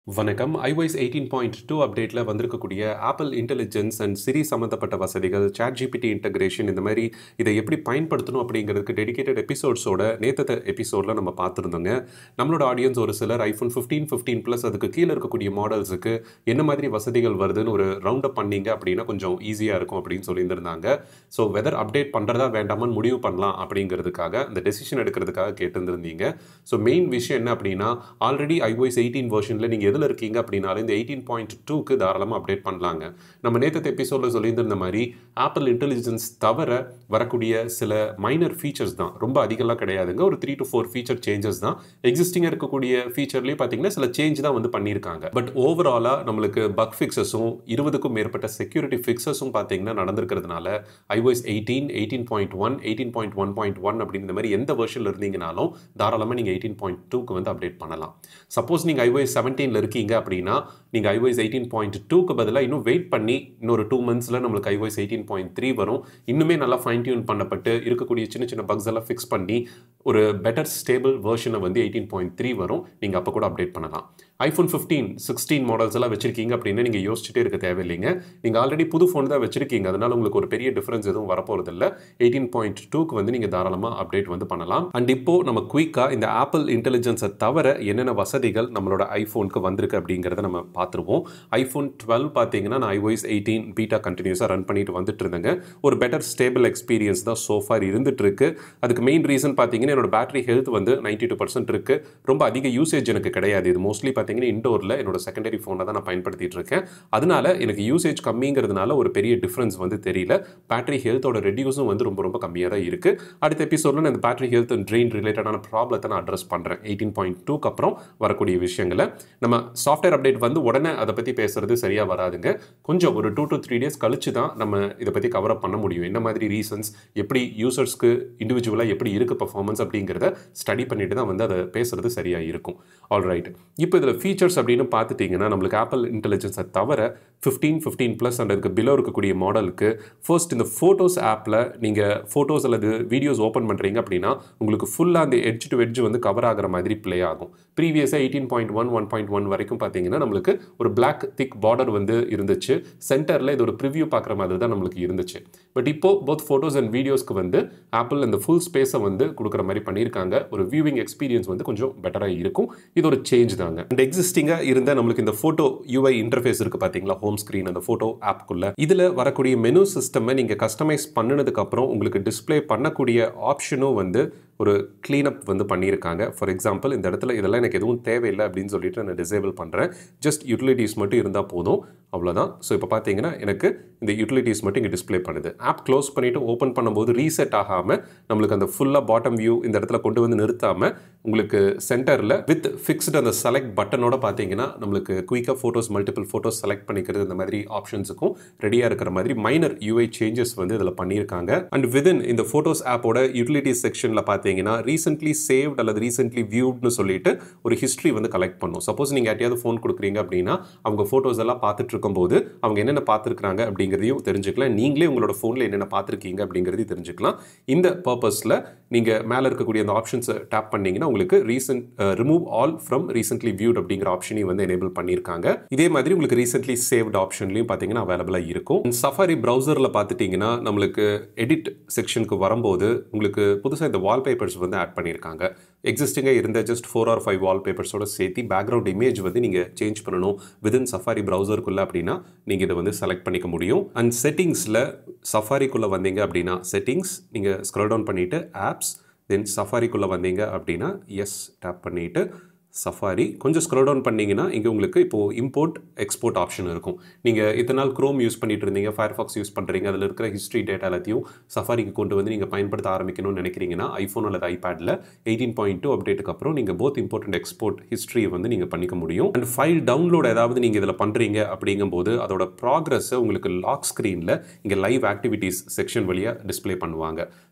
வணக்கம் iOS eighteen point two அப்டேட்டில் வந்திருக்கக்கூடிய ஆப்பிள் இன்டெலிஜென்ஸ் அண்ட் சிரி சம்மந்தப்பட்ட வசதிகள் சாட் ஜிபிடி இன்டகிரேஷன் இந்த மாதிரி இதை எப்படி பயன்படுத்தணும் அப்படிங்கிறதுக்கு டெடிகேட்டட் எபிசோட்ஸோட நேத்தத்த எபிசோடில் நம்ம பார்த்துருந்தோங்க நம்மளோட ஆடியன்ஸ் ஒரு சிலர் ஐஃபோன் ஃபிஃப்டீன் ஃபிஃப்டீன் ப்ளஸ் அதுக்கு கீழே இருக்கக்கூடிய மாடல்ஸுக்கு என்ன மாதிரி வசதிகள் வருதுன்னு ஒரு ரவுண்ட் அப் பண்ணீங்க அப்படின்னா கொஞ்சம் ஈஸியாக இருக்கும் அப்படின்னு சொல்லியிருந்திருந்தாங்க ஸோ வெதர் அப்டேட் பண்ணுறதா வேண்டாமான்னு முடிவு பண்ணலாம் அப்படிங்கிறதுக்காக அந்த டெசிஷன் எடுக்கிறதுக்காக கேட்டிருந்திருந்தீங்க ஸோ மெயின் விஷயம் என்ன அப்படின்னா ஆல்ரெடி iOS எயிட்டீன் வெர்ஷனில் நீங்கள் எதில் இருக்கீங்க அப்படின்னாலும் இந்த எயிட்டீன் பாயிண்ட் டூக்கு தாராளமாக அப்டேட் பண்ணலாங்க நம்ம நேற்று எபிசோடில் சொல்லியிருந்த மாதிரி ஆப்பிள் இன்டெலிஜென்ஸ் தவிர வரக்கூடிய சில மைனர் ஃபீச்சர்ஸ் தான் ரொம்ப அதிகம்லாம் கிடையாதுங்க ஒரு three to four feature changes தான் எக்ஸிஸ்டிங்காக இருக்கக்கூடிய ஃபீச்சர்லேயே பார்த்தீங்கன்னா சில சேஞ்ச் தான் வந்து பண்ணியிருக்காங்க பட் ஓவராலாக நம்மளுக்கு பக் ஃபிக்ஸஸும் இருபதுக்கும் மேற்பட்ட செக்யூரிட்டி ஃபிக்ஸஸும் பார்த்தீங்கன்னா நடந்திருக்கிறதுனால iOS eighteen eighteen point one eighteen point one point one அப்படின்னு இந்த மாதிரி எந்த வெர்ஷனில் இருந்தீங்கனாலும் தாராளமாக நீங்கள் எயிட்டீன் பாயிண்ட் டூக்கு வந்து அப்டேட் பண்ணலாம் சப்போஸ் நீங்கள் iOS செவன்டீனில் இருக்கீங்க அப்படின்னா நீங்கள் iOS எயிட்டீன் பாயிண்ட் டூக்கு பதிலாக இன்னும் வெயிட் பண்ணி இன்னொரு டூ மந்த்ஸில் நம்மளுக்கு iOS எயிட்டீன் பாயிண்ட் த்ரீ வரும் இன்னுமே நல்லா ஃபைன் டியூன் பண்ணப்பட்டு இருக்கக்கூடிய சின்ன சின்ன பக்ஸ் எல்லாம் ஃபிக்ஸ் பண்ணி ஒரு பெட்டர் ஸ்டேபிள் வெர்ஷனை வந்து எயிட்டீன் பாயிண்ட் த்ரீ வரும் நீங்கள் அப்போ கூட அப்டேட் பண்ணலாம் ஐஃபோன் ஃபிஃப்டீன் சிக்ஸ்டீன் மாடல்ஸ் எல்லாம் வச்சிருக்கீங்க அப்படின்னு நீங்கள் யோசிச்சுட்டே இருக்க தேவையில்லைங்க நீங்கள் ஆல்ரெடி புது ஃபோன் தான் வச்சிருக்கீங்க அதனால உங்களுக்கு ஒரு பெரிய டிஃபரன்ஸ் எதுவும் வரப்போகிறது இல்லை எயிட்டீன் பாயிண்ட் டூக்கு வந்து நீங்கள் தாராளமாக அப்டேட் வந்து பண்ணலாம் அண்ட் இப்போ நம்ம குயிக்காக இந்த ஆப்பிள் இன்டெலிஜென்ஸை தவிர என்னென்ன வசதிகள் நம்மளோட ஐஃபோனுக்கு வந்திருக்கு அப்படிங்கிறத நம்ம பார்த்துருவோம் ஐஃபோன் டுவெல் பார்த்தீங்கன்னா நான் iOS எயிட்டீன் பீட்டா கண்டினியூஸாக ரன் பண்ணிட்டு வந்துட்டு இருந்தேங்க ஒரு பெட்டர் ஸ்டேபிள் எக்ஸ்பீரியன்ஸ் தான் சோஃபார் இருந்துட்டு இருக்கு அதுக்கு மெயின் ரீசன் பார்த்தீங்கன்னா என்னோட பேட்டரி ஹெல்த் வந்து நைன்டி டூ பர்சன்ட் இருக்கு ரொம்ப அதிக யூசேஜ் எனக்கு கிடையாது இது மோஸ்ட்லி பார்த்தீங்கன்னா இண்டோரில் என்னோட செகண்டரி ஃபோனை தான் நான் பயன்படுத்திட்டு இருக்கேன் அதனால எனக்கு யூசேஜ் கம்மிங்கிறதுனால ஒரு பெரிய டிஃப்ரென்ஸ் வந்து தெரியல பேட்டரி ஹெல்த்தோட ரெடியூஸும் வந்து ரொம்ப ரொம்ப கம்மியாக தான் இருக்கு அடுத்த எபிசோடில் நான் இந்த பேட்டரி ஹெல்த் அண்ட் ட்ரெயின் ரிலேட்டடான ப்ராப்ளத்தை நான் அட்ரஸ் பண்ணுறேன் எயிட்டீன் பாயிண்ட் டூக்கு அப்புறம் வரக்கூடிய விஷயங்களை நம்ம சாஃப்ட்வேர் அப்டேட் வந்து உடனே அதை பற்றி பேசுறது சரியாக வராதுங்க கொஞ்சம் ஒரு டூ டு த்ரீ டேஸ் கழிச்சு தான் நம்ம இதை பற்றி கவர் அப் பண்ண முடியும் என்ன மாதிரி ரீசன்ஸ் எப்படி யூசர்ஸ்க்கு இண்டிவிஜுவலாக எப்படி இருக்குது பர்ஃபார்மன்ஸ் அப்படிங்கிறத ஸ்டடி பண்ணிட்டு தான் வந்து அதை பேசுறது சரியாக இருக்கும் ஆல்ரைட் இப்போ இதில் ஃபீச்சர்ஸ் அப்படின்னு பார்த்துட்டிங்கன்னா நம்மளுக்கு ஆப்பிள் இன்டெலிஜென்ஸை தவிர ஃபிஃப்டீன் ஃபிஃப்டீன் ப்ளஸ் அண்ட் அதுக்கு பிலோ இருக்கக்கூடிய மாடலுக்கு ஃபர்ஸ்ட் இந்த ஃபோட்டோஸ் ஆப்பில் நீங்கள் ஃபோட்டோஸ் அல்லது வீடியோஸ் ஓப்பன் பண்ணுறீங்க அப்படின்னா உங்களுக்கு ஃபுல்லாக அந்த எட்ஜ் டு எட்ஜ் வந்து கவர் ஆகிற மாதிரி ப்ளே ஆகும் ப்ரீவியஸாக eighteen point one one point one வரைக்கும் பார்த்தீங்கன்னா நம்மளுக்கு ஒரு பிளாக் திக் பார்டர் வந்து இருந்துச்சு சென்டரில் இது ஒரு ப்ரிவ்யூ பார்க்குற மாதிரி தான் நம்மளுக்கு இருந்துச்சு பட் இப்போ போத் ஃபோட்டோஸ் அண்ட் வீடியோஸ்க்கு வந்து ஆப்பிள் இந்த ஃபுல் ஸ்பேஸை வந்து கொடுக்குற மாதிரி பண்ணியிருக்காங்க ஒரு வியூவிங் எக்ஸ்பீரியன்ஸ் வந்து கொஞ்சம் பெட்டராக இருக்கும் இது ஒரு சேஞ்ச் தாங்க அண்ட் எக்ஸிஸ்டிங்காக இருந்த நம்மளுக்கு இந்த ஃபோட்டோ யூஐ இன்டர்ஃபேஸ் இருக்குது பார்த்தீங்களா ஹோம் ஸ்க்ரீன் அந்த ஃபோட்டோ ஆப்க்குள்ள இதில் வரக்கூடிய மெனு சிஸ்டமை நீங்கள் கஸ்டமைஸ் பண்ணினதுக்கப்புறம் உங்களுக்கு டிஸ்ப்ளே பண்ணக்கூடிய ஆப்ஷனும் வந்து ஒரு க்ளீனப் வந்து பண்ணியிருக்காங்க ஃபார் எக்ஸாம்பிள் இந்த இடத்துல இதெல்லாம் எனக்கு எதுவும் தேவையில்லை அப்படின்னு சொல்லிட்டு நான் டிசேபிள் பண்ணுறேன் ஜஸ்ட் யூட்டிலிட்டிஸ் மட்டும் இருந்தால் போதும் அவ்வளோதான் ஸோ இப்போ பார்த்தீங்கன்னா எனக்கு இந்த யூட்டிலிட்டிஸ் மட்டும் இங்கே டிஸ்ப்ளே பண்ணுது ஆப் க்ளோஸ் பண்ணிவிட்டு ஓப்பன் பண்ணும்போது ரீசெட் ஆகாமல் நம்மளுக்கு அந்த ஃபுல்லாக பாட்டம் வியூ இந்த இடத்துல கொண்டு வந்து நிறுத்தாமல் உங்களுக்கு சென்டரில் வித் ஃபிக்ஸ்டு அந்த செலக்ட் பட்டனோட பார்த்தீங்கன்னா நம்மளுக்கு குயிக்காக ஃபோட்டோஸ் மல்டிபிள் ஃபோட்டோஸ் செலக்ட் பண்ணிக்கிறது இந்த மாதிரி ஆப்ஷன்ஸுக்கும் ரெடியாக இருக்கிற மாதிரி மைனர் யூஐ சேஞ்சஸ் வந்து இதில் பண்ணியிருக்காங்க அண்ட் விதின் இந்த ஃபோட்டோஸ் ஆப்போட யூட்டிலிட்டிஸ் செக்ஷனில் பார்த்தீங்கன்னா ரீசென்ட்லி சேவ்ட் அல்லது ரீசென்ட்லி வியூட்னு சொல்லிட்டு ஒரு ஹிஸ்ட்ரி வந்து கலெக்ட் பண்ணும் சப்போஸ் நீங்கள் யார்ட்டையாவது ஃபோன் கொடுக்குறீங்க அப்படின்னா அவங்க ஃபோட்டோஸ் எல்லாம் பார்த்துட்டு இருக்கும்போது அவங்க என்னென்ன பார்த்துருக்காங்க அப்படிங்கிறதையும் தெரிஞ்சுக்கலாம் நீங்களே உங்களோட ஃபோனில் என்னென்ன பார்த்துருக்கீங்க அப்படிங்கிறதையும் தெரிஞ்சுக்கலாம் இந்த பர்பஸில் நீங்கள் மேலே இருக்கக்கூடிய அந்த ஆப்ஷன்ஸை டேப் பண்ணீங்கன்னா உங்களுக்கு recent remove all from recently viewed அப்படிங்கிற ஆப்ஷனையும் வந்து எனேபிள் பண்ணியிருக்காங்க இதே மாதிரி உங்களுக்கு ரீசென்ட்லி சேவ்ட் ஆப்ஷன்லையும் பார்த்தீங்கன்னா அவைலபிளாக இருக்கும் சஃபாரி ப்ரௌசரில் பார்த்துட்டிங்கன்னா நம்மளுக்கு எடிட் செக்ஷனுக்கு வரும்போது உங்களுக்கு புதுசாக இந்த வால்பேப்பர்ஸ் வந்து ஆட் பண்ணியிருக்காங்க எக்ஸிஸ்டிங்காக இருந்த ஜஸ்ட் ஃபோர் ஆர் ஃபைவ் வால்பேப்பர்ஸோட சேர்த்து பேக்ரவுண்ட் இமேஜ் வந்து நீங்கள் சேஞ்ச் பண்ணணும் விதின் சஃபாரி ப்ரௌசருக்குள்ளே அப்படின்னா நீங்கள் இதை வந்து செலக்ட் பண்ணிக்க முடியும் அண்ட் செட்டிங்ஸில் சஃபாரிக்குள்ளே வந்தீங்க அப்படின்னா செட்டிங்ஸ் நீங்கள் ஸ்க்ரோல் டவுன் பண்ணிவிட்டு ஆப்ஸ் தென் சஃபாரிக்குள்ளே வந்தீங்க அப்படின்னா எஸ் டேப் பண்ணிவிட்டு சஃபாரி கொஞ்சம் ஸ்க்ரோல் டவுன் பண்ணிங்கன்னா இங்கே உங்களுக்கு இப்போது இம்போர்ட் எக்ஸ்போர்ட் ஆப்ஷன் இருக்கும் நீங்கள் இத்தனை நாள் க்ரோம் யூஸ் பண்ணிட்டு இருந்தீங்க ஃபயர்ஃபாக்ஸ் யூஸ் பண்ணுறீங்க அதில் இருக்கிற ஹிஸ்ட்ரி டேட்டா எல்லாத்தையும் சஃபாரிக்கு கொண்டு வந்து நீங்கள் பயன்படுத்த ஆரம்பிக்கணும்னு நினைக்கிறீங்கன்னா ஐஃபோன் அல்லது ஐபேடில் எயிட்டீன் பாயிண்ட் டூ அப்டேட்டுக்கு அப்புறம் நீங்கள் போத் இம்போர்ட் அண்ட் எக்ஸ்போர்ட் ஹிஸ்ட்ரியை வந்து நீங்கள் பண்ணிக்க முடியும் அண்ட் ஃபைல் டவுன்லோட் ஏதாவது நீங்கள் இதில் பண்ணுறீங்க அப்படிங்கும்போது அதோட ப்ராக்ரஸை உங்களுக்கு லாக் ஸ்க்ரீனில் இங்கே லைவ் ஆக்டிவிட்டீஸ் செக்ஷன் வழியாக டிஸ்பிளே பண்ணுவாங்க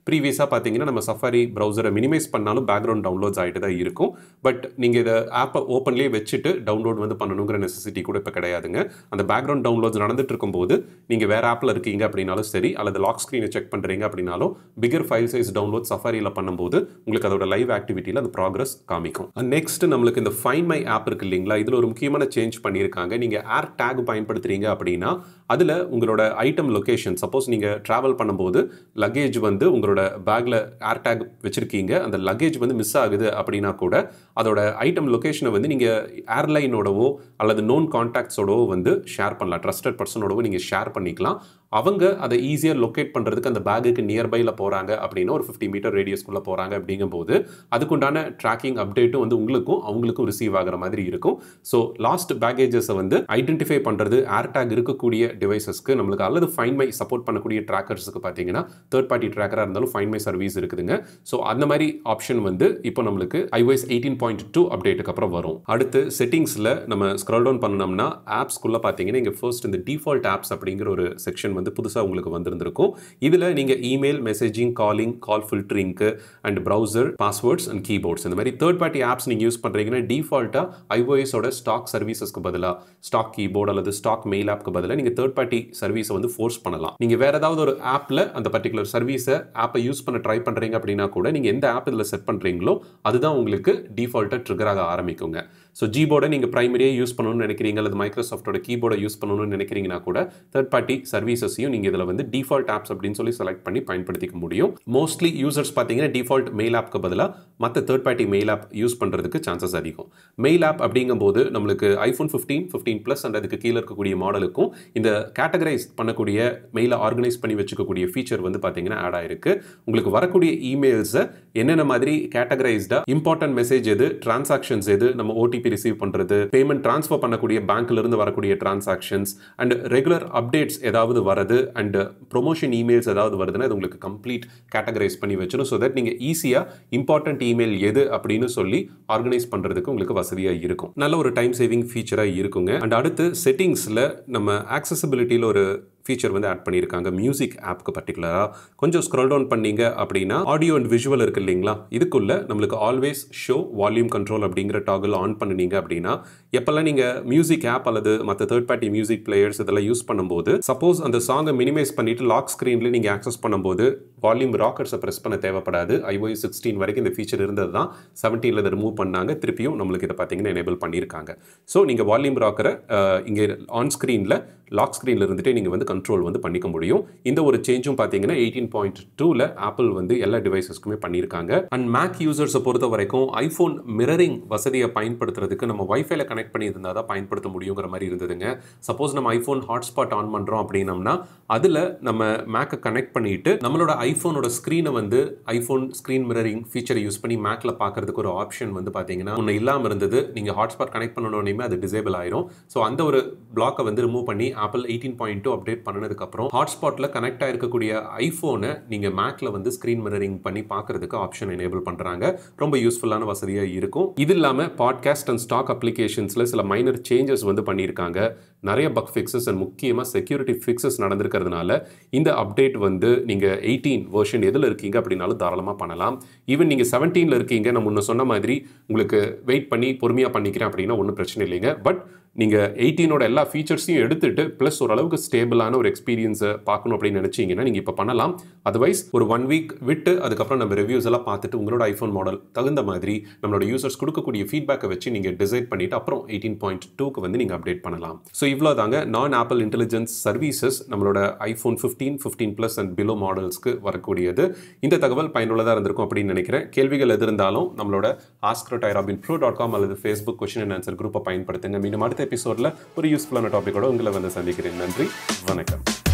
ப்ரீவியஸாக பார்த்தீங்கன்னா நம்ம சஃபாரி ப்ரௌசரை மினிமைஸ் பண்ணாலும் பேக்ரவுண்ட் டவுன்லோட்ஸ் ஆகிட்டு தான் இருக்கும் பட் நீங்கள் இதை ஆப்பை ஓப்பன்லேயே வச்சுட்டு டவுன்லோட் வந்து பண்ணணுங்கிற நெசசிட்டி கூட இப்போ கிடையாதுங்க அந்த பேக்ரவுண்ட் டவுன்லோட்ஸ் நடந்துட்டு இருக்கும்போது நீங்கள் வேறு ஆப்பில் இருக்கீங்க அப்படின்னாலும் சரி அல்லது லாக் ஸ்க்ரீனை செக் பண்ணுறீங்க அப்படின்னாலும் பிகர் ஃபைல் சைஸ் டவுன்லோட் சஃபாரியில் பண்ணும்போது உங்களுக்கு அதோட லைவ் ஆக்டிவிட்டியில் அந்த ப்ராக்ரஸ் காமிக்கும் நெக்ஸ்ட் நம்மளுக்கு இந்த ஃபைன் மை ஆப் இருக்கு இல்லைங்களா இதில் ஒரு முக்கியமான சேஞ்ச் பண்ணியிருக்காங்க நீங்கள் ஏர் டேக் பயன்படுத்துறீங்க அப்படின்னா அதில் உங்களோட ஐட்டம் லொக்கேஷன் சப்போஸ் நீங்கள் ட்ராவல் பண்ணும்போது லக்கேஜ் வந்து உங்களோட பேக்கில் ஏர் டேக் வச்சுருக்கீங்க அந்த லக்கேஜ் வந்து மிஸ் ஆகுது அப்படின்னா கூட அதோட ஐட்டம் லொக்கேஷனை வந்து நீங்கள் ஏர்லைனோடவோ அல்லது நோன் கான்டாக்ட்ஸோடவோ வந்து ஷேர் பண்ணலாம் ட்ரஸ்டட் பர்சனோடவோ நீங்கள் ஷேர் பண்ணிக்கலாம் அவங்க அதை ஈஸியாக லொக்கேட் பண்ணுறதுக்கு அந்த பேக்குக்கு நியர்பையில் போகிறாங்க அப்படின்னா ஒரு ஃபிஃப்டி மீட்டர் ரேடியஸ்குள்ளே போகிறாங்க அப்படிங்கும்போது அதுக்குண்டான ட்ராக்கிங் அப்டேட்டும் வந்து உங்களுக்கும் அவங்களுக்கும் ரிசீவ் ஆகிற மாதிரி இருக்கும் ஸோ லாஸ்ட் பேக்கேஜஸை வந்து ஐடென்டிஃபை பண்ணுறது ஏர்டேக் இருக்கக்கூடிய டிவைசஸ்க்கு நம்மளுக்கு அல்லது ஃபைன் மை சப்போர்ட் பண்ணக்கூடிய ட்ராக்கர்ஸுக்கு பார்த்தீங்கன்னா தேர்ட் பார்ட்டி ட்ராக்கராக இருந்தாலும் ஃபைன் மை சர்வீஸ் இருக்குதுங்க ஸோ அந்த மாதிரி ஆப்ஷன் வந்து இப்போ நம்மளுக்கு ஐஒஎஸ் எயிட்டீன் பாயிண்ட் டூ அப்டேட்டுக்கு அப்புறம் வரும் அடுத்து செட்டிங்ஸில் நம்ம ஸ்க்ரோல் டவுன் பண்ணோம்னா ஆப்ஸ்க்குள்ளே பார்த்தீங்கன்னா இங்கே ஃபர்ஸ்ட் இந்த டிஃபால்ட் ஆப்ஸ் அப்படிங்கிற ஒரு செக்ஷன் வந்து புதுசாக உங்களுக்கு வந்திருந்திருக்கும் இதில் நீங்கள் இமெயில் மெசேஜிங் காலிங் கால் ஃபில்டரிங்க்கு and browser passwords and keyboards இந்த மாதிரி தேர்ட் பார்ட்டி ஆப்ஸ் நீங்கள் யூஸ் பண்ணுறீங்கன்னா டிஃபால்ட்டாக ஐஓஎஸோட ஸ்டாக் சர்வீசஸ்க்கு பதிலாக ஸ்டாக் கீபோர்டு அல்லது ஸ்டாக் மெயில் ஆப்க்கு பதிலாக நீங்கள் தேர்ட் பார்ட்டி சர்வீஸை வந்து ஃபோர்ஸ் பண்ணலாம் நீங்கள் வேறு ஏதாவது ஒரு ஆப்பில் அந்த பர்டிகுலர் சர்வீஸை ஆப்பை யூஸ் பண்ண ட்ரை பண்ணுறீங்க அப்படின்னா கூட நீங்கள் எந்த ஆப் இதில் செட் பண்ணுறீங்களோ அதுதான் உங்களுக்கு டிஃபால்ட்டாக ட்ரிகர் ஆக ஆரம்பிக்குங்க ஸோ ஜிபோர்டை நீங்கள் ப்ரைமரியாக யூஸ் பண்ணணும்னு நினைக்கிறீங்க அல்லது மைக்ரோசாஃப்டோட கீபோர்டை யூஸ் பண்ணணும்னு நினைக்கிறீங்கன்னா கூட தேர்ட் பார்ட்டி சர்வீசஸையும் நீங்கள் இதில் வந்து டிஃபால்ட் ஆப்ஸ் அப்படின்னு சொல்லி செலக்ட் பண்ணி பயன்படுத்திக்க முடியும் மோஸ்ட்லி யூசர்ஸ் பார்த்தீங்கன்னா டிஃபால்ட் மெயில் ஆப்க்கு பதிலாக மற்ற third party mail app use பண்ணுறதுக்கு சான்சஸ் அதிகம் மெயில் ஆப் அப்படிங்கும்போது நம்மளுக்கு iPhone fifteen fifteen plus and அதுக்கு கீழே இருக்கக்கூடிய மாடலுக்கும் இந்த கேட்டகரைஸ் பண்ணக்கூடிய மெயிலை ஆர்கனைஸ் பண்ணி வச்சுக்கக்கூடிய ஃபீச்சர் வந்து பார்த்தீங்கன்னா ஆட் ஆயிருக்கு உங்களுக்கு வரக்கூடிய இமெயில்ஸை என்னென்ன மாதிரி கேட்டகரைஸ்டாக இம்பார்ட்டன்ட் மெசேஜ் எது டிரான்சாக்ஷன்ஸ் எது நம்ம ஓடிபி ரிசீவ் பண்ணுறது பேமெண்ட் ட்ரான்ஸ்ஃபர் பண்ணக்கூடிய பேங்க்ல இருந்து வரக்கூடிய டிரான்சாக்ஷன்ஸ் அண்ட் ரெகுலர் அப்டேட்ஸ் ஏதாவது வரது அண்ட் ப்ரொமோஷன் இமெயில்ஸ் ஏதாவது வருதுன்னா அது உங்களுக்கு கம்ப்ளீட் கேட்டகரைஸ் பண்ணி வச்சிடும் ஸோ தட் நீங்கள் ஈஸியாக இம்பார்ட்டன்ட் இமெயில் எது அப்படின்னு சொல்லி ஆர்கனைஸ் பண்ணுறதுக்கு உங்களுக்கு வசதியாக இருக்கும் நல்ல ஒரு டைம் சேவிங் ஃபீச்சராக இருக்குங்க அண்ட் அடுத்து செட்டிங்ஸில் நம்ம ஆக்சசபிலிட்டியில் ஒரு ஃபீச்சர் வந்து ஆட் பண்ணியிருக்காங்க மியூசிக் ஆப்க்கு பர்டிகுலராக கொஞ்சம் ஸ்க்ரோல் டவுன் பண்ணீங்க அப்படின்னா ஆடியோ அண்ட் விஷுவல் இருக்கு இல்லைங்களா இதுக்குள்ள நம்மளுக்கு ஆல்வேஸ் ஷோ வால்யூம் கண்ட்ரோல் அப்படிங்கிற டாகிள் ஆன் பண்ணினீங்க அப்படின்னா எப்போல்லாம் நீங்கள் மியூசிக் ஆப் அல்லது மற்ற தேர்ட் பார்ட்டி மியூசிக் பிளேயர்ஸ் இதெல்லாம் யூஸ் பண்ணும்போது சப்போஸ் அந்த சாங்கை மினிமைஸ் பண்ணிட்டு லாக் ஸ்க்ரீனில் நீங்கள் ஆக்சஸ் பண்ணும்போது வால்யூம் ராக்கர்ஸை ப்ரெஸ் பண்ண தேவைப்படாது ஐஓஐ சிக்ஸ்டீன் வரைக்கும் இந்த ஃபீச்சர் இருந்தது தான் செவன்டீனில் இதை ரிமூவ் பண்ணாங்க திருப்பியும் நம்மளுக்கு இதை பார்த்தீங்கன்னா எனேபிள் பண்ணியிருக்காங்க ஸோ நீங்கள் வால்யூம் ராக்கரை இங்கே ஆன் ஸ்க்ரீனில் லாக் ஸ்க்ரீனில் இருந்துகிட்டே நீங்கள் வந்து கண்ட்ரோல் வந்து பண்ணிக்க முடியும் இந்த ஒரு சேஞ்சும் பார்த்தீங்கன்னா எயிட்டீன் பாயிண்ட் டூவில் ஆப்பிள் வந்து எல்லா டிவைசஸ்க்குமே பண்ணியிருக்காங்க அண்ட் மேக் யூசர்ஸை பொறுத்த வரைக்கும் ஐஃபோன் மிரரிங் வசதியை பயன்படுத்துறதுக்கு நம்ம வைஃபைல கனெக்ட் பண்ணி இருந்தால் தான் பயன்படுத்த முடியுங்கிற மாதிரி இருந்ததுங்க சப்போஸ் நம்ம ஐஃபோன் ஹாட்ஸ்பாட் ஆன் பண்ணுறோம் அப்படின்னம்னா அதில் நம்ம மேக்கை கனெக்ட் பண்ணிட்டு நம்மளோட ஐஃபோனோட ஸ்க்ரீனை வந்து ஐஃபோன் ஸ்க்ரீன் மிரரிங் ஃபீச்சரை யூஸ் பண்ணி மேக்கில் பார்க்கறதுக்கு ஒரு ஆப்ஷன் வந்து பார்த்தீங்கன்னா ஒன்று இல்லாமல் இருந்தது நீங்கள் ஹாட்ஸ்பாட் கனெக்ட் பண்ணணுன்னே அது டிசேபிள் ஆயிரும் ஸோ அந்த ஒரு பிளாக்கை வந்து ரிமூவ் பண்ணி Apple eighteen point two update பண்ணதுக்கப்புறம் ஹாட்ஸ்பாட்டில் கனெக்ட் ஆயிருக்கக்கூடிய ஐஃபோனை நீங்கள் மேக்கில் வந்து ஸ்க்ரீன் மிரரிங் பண்ணி பார்க்கறதுக்கு ஆப்ஷன் எனேபிள் பண்ணுறாங்க ரொம்ப யூஸ்ஃபுல்லான வசதியாக இருக்கும் இது இல்லாமல் பாட்காஸ்ட் அண்ட் ஸ்டாக் அப்ளிகேஷன்ஸில் சில மைனர் சேஞ்சஸ் வந்து பண்ணியிருக்காங்க நிறைய பக் ஃபிக்ஸஸ் அண்ட் முக்கியமாக செக்யூரிட்டி ஃபிக்ஸஸ் நடந்திருக்கிறதுனால இந்த அப்டேட் வந்து நீங்கள் எயிட்டீன் வெர்ஷன் எதில் இருக்கீங்க அப்படின்னாலும் தாராளமாக பண்ணலாம் ஈவன் நீங்கள் செவன்டீனில் இருக்கீங்க நான் முன்ன சொன்ன மாதிரி உங்களுக்கு வெயிட் பண்ணி பொறுமையாக பண்ணிக்கிறேன் அப்படின்னா ஒன்றும் பிரச்சனை இல்லைங்க பட் நீங்கள் எயிட்டீனோட எல்லா ஃபீச்சர்ஸையும் எடுத்துட்டு ப்ளஸ் ஓரளவுக்கு ஸ்டேபிளான ஒரு எக்ஸ்பீரியன்ஸை பார்க்கணும் அப்படின்னு நினச்சிங்கன்னா நீங்கள் இப்போ பண்ணலாம் அதர்வைஸ் ஒரு ஒன் வீக் விட்டு அதுக்கப்புறம் நம்ம ரிவ்யூஸ் எல்லாம் பார்த்துட்டு உங்களோட ஐஃபோன் மாடல் தகுந்த மாதிரி நம்மளோட யூசர்ஸ் கொடுக்கக்கூடிய ஃபீட்பேக்கை வச்சு நீங்கள் டிசைட் பண்ணிட்டு அப்புறம் எயிட்டீன் பாயிண்ட் டூக்கு வந்து நீங்கள் அப்டேட் பண்ணலாம் ஸோ இவ்வளோ தாங்க நான் ஆப்பிள் இன்டெலிஜென்ஸ் சர்வீசஸ் நம்மளோட iPhone fifteen fifteen plus and below மாடல்ஸ்க்கு வரக்கூடியது இந்த தகவல் பயனுள்ளதாக இருந்திருக்கும் அப்படின்னு நினைக்கிறேன் கேள்விகள் எது இருந்தாலும் நம்மளோட ஆஸ்க்ரோ டைராபின் ப்ரோ டாட் காம் அல்லது ஃபேஸ்புக் கொஷின் அண்ட் ஆன்சர் குரூப்பை பயன்படுத்துங்க மீண்டும் அடுத்த எபிசோடில் ஒரு யூஸ்ஃபுல்லான டாப்பிக்கோட உங்களை வந்து சந்திக்கிறேன் நன்றி வணக்கம்